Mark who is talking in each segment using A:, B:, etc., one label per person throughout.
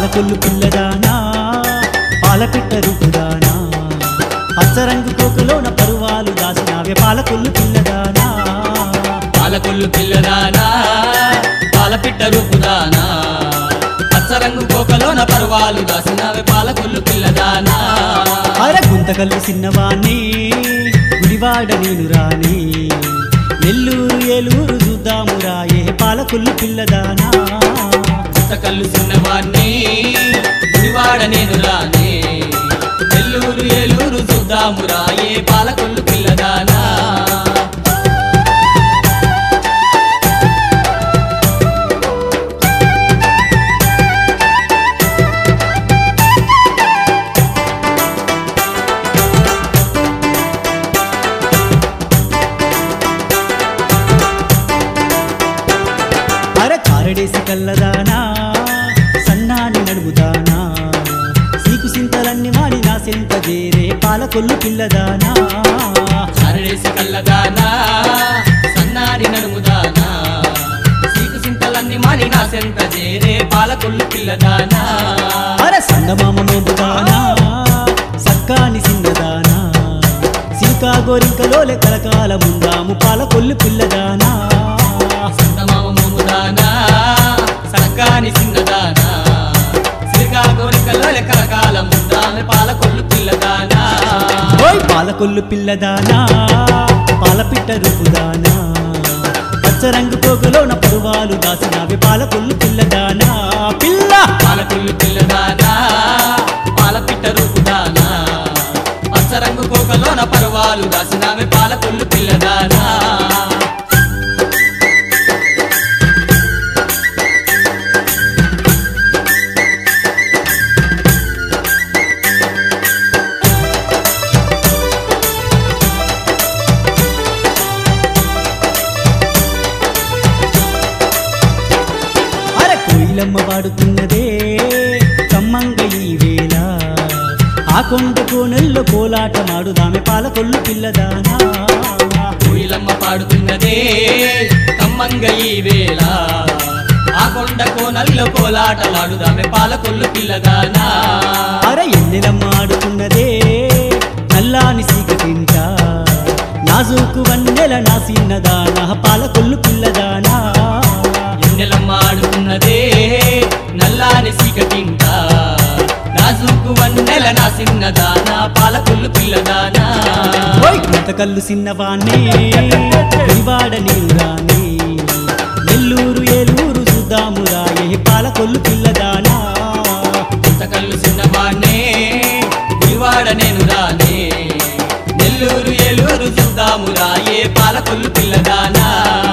A: పాలకొల్లు పిల్లదానా పాలపిట్ట రూపుదానా పచ్చరంగు కోకలోన పరువాలు దాసినావే పాలకొల్లు పిల్లదానా
B: పాలకొల్లు పిల్లదానా పాలపిట్ట రూపుదానా పచ్చరంగు కోకలోన పర్వాలు దాసినవి పాలకొల్లు పిల్లదానా
A: అర గుంతకల్లు చిన్నవాణ్ణి గుడివాడ నేను రాని నెల్లూరు ఏలూరు చూద్దాము రాయే పాలకొల్లు పిల్లదానా
B: కళ్ళు చిన్నవాణ్ణి గుడివాడ నేను రానే నెల్లూరు ఏలూరు చూద్దాము రాయే పాలకొల్లు పిల్లదానా
A: అర కారడేసి కల్లదానా సన్నాని నడుముదానా సీకు సింతలన్నీ మాడి నా సెంత చేరే పాలకొల్లు పిల్లదానా
B: చారడేసి కళ్ళదానా సన్నారి నడుముదానా సీకు సింతలన్నీ మాని నా సెంత చేరే పాలకొల్లు పిల్లదానా
A: అర సంగమామ మోపుదానా సక్కాని సిన్నదానా సింకా గోరింకలోలే కలకాల ముందాము పాలకొల్లు పిల్లదానా
B: సంతమామ మోముదానా సక్కాని సిన్నదానా సిరిగా కోరికలో కలకాల ముందామె పాలకొల్లు పిల్లదానా
A: ఓయ్ పాలకొల్లు పిల్లదానా పాలపిట్ట రూపుదానా పచ్చరంగు పోగులోన పరువాలు దాసినవి పాలకొల్లు పిల్లదానా పిల్ల
B: పాలకొల్లు పిల్లదానా పాలపిట్ట రూపుదానా పచ్చరంగు కోకలోన పర్వాలు దాసినామె పాలకొల్లు పిల్లదానా
A: అర కోయిలమ్మ పాడుతున్నదే కమ్మంగ ఈ వేళ ఆ కొండ కోనెల్లో కోలాట మాడుదామె పాలకొల్లు పిల్లదానా
B: కోయిలమ్మ పాడుతున్నదే కమ్మంగ ఈ వేళ ఆ కొండ కోనల్లో కోలాటలాడుదామె పాలకొల్లు పిల్లదానా
A: అర ఎన్నెలమ్మ ఆడుతున్నదే నల్లాని సీక తింట నాజూకు వన్నెల నా సిన్నదానా పాలకొల్లు పిల్లదానా
B: ఎన్నెలమ్మ ఆడుతున్నదే నల్లాని సీకటింట నాజుకు వన్నెల నా సిన్నదానా పాలకొల్లు పిల్లదానా
A: ఓయ్ కొంతకల్లు సిన్నవాణ్ణి గుడివాడ నీరు రాని నెల్లూరు ఏలూరు చూద్దాము రాయే పాలకొల్లు పిల్లదానా
B: కళ్ళు చిన్నవాణ్ణే గుడివాడ నేను రానే నెల్లూరు ఏలూరు చూద్దాము రాయే పాలకొల్లు పిల్లదానా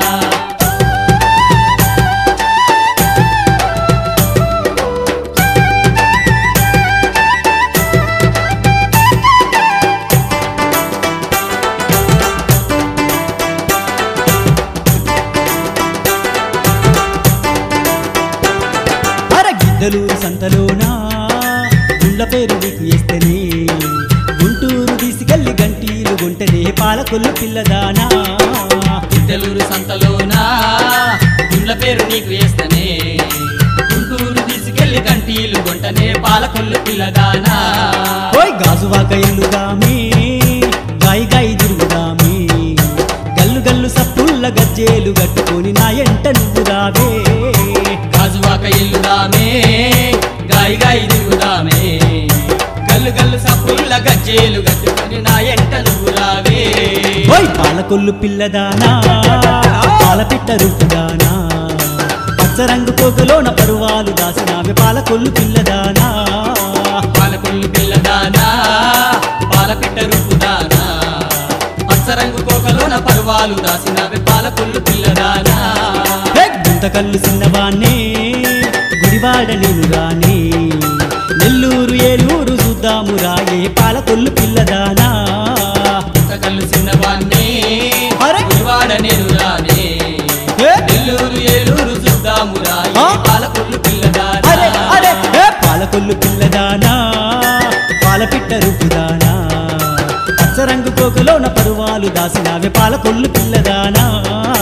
A: అర గిద్దలూరు సంతలోనా గుండ్ల పేరు నీకు వేస్తేనే గుంటూరు తీసుకెళ్లి గంటీలు గుంటనే పాలకొల్లు పిల్లదానా
B: ఇద్దలూరు సంతలోనా గుండ్ల పేరు నీకు వేస్తనే గుంటూరు తీసుకెళ్లి కంటీలు గుంటనే పాలకొల్లు పిల్లదానా
A: ఓయ్ గాజువాక ఎల్లుదామే గాయి గాయి తిరుగుదామే గల్లు గల్లు సప్పుల్ల గజ్జేలు కట్టుకొని నా ఎంట నువ్వు రావే
B: గాజువాక ఇల్లుదామే గాయి గాయి తిరుగుదామే గల్లు గల్లు సప్పుల్ల గజ్జేలు గట్టుకొని నా ఎంట నువ్వు రావే
A: ఓయ్ పాలకొల్లు పిల్లదానా పాలపిట్ట రూపుదానా పచ్చరంగు పోగులోన పరువాలు దాసినావే పాలకొల్లు పిల్లదానా
B: పాలకొల్లు పిల్లదానా పాలపిట్ట రూపుదానా పచ్చరంగు కోకలోన పర్వాలు దాసినవి పాలకొల్లు పిల్లదానా
A: హే, గుంతకల్లు చిన్నవాణ్ణి గుడివాడ నేను రాని నెల్లూరు ఏలూరు చూద్దాము రాయే పాలకొల్లు పిల్లదానా
B: కళ్ళు చిన్నవాణ్ణి
A: అరే!
B: గుడివాడ నేను రానే
A: ఏ?
B: నెల్లూరు ఏలూరు చూద్దాము రాయి
A: ఆ?
B: పాలకొల్లు పిల్లదానా
A: అరే అరే ఏ పాలకొల్లు పిల్లదానా పాలపిట్ట రూపుదానా పచ్చరంగు కోకలోన పరువాలు దాసినావే పాలకొల్లు పిల్లదానా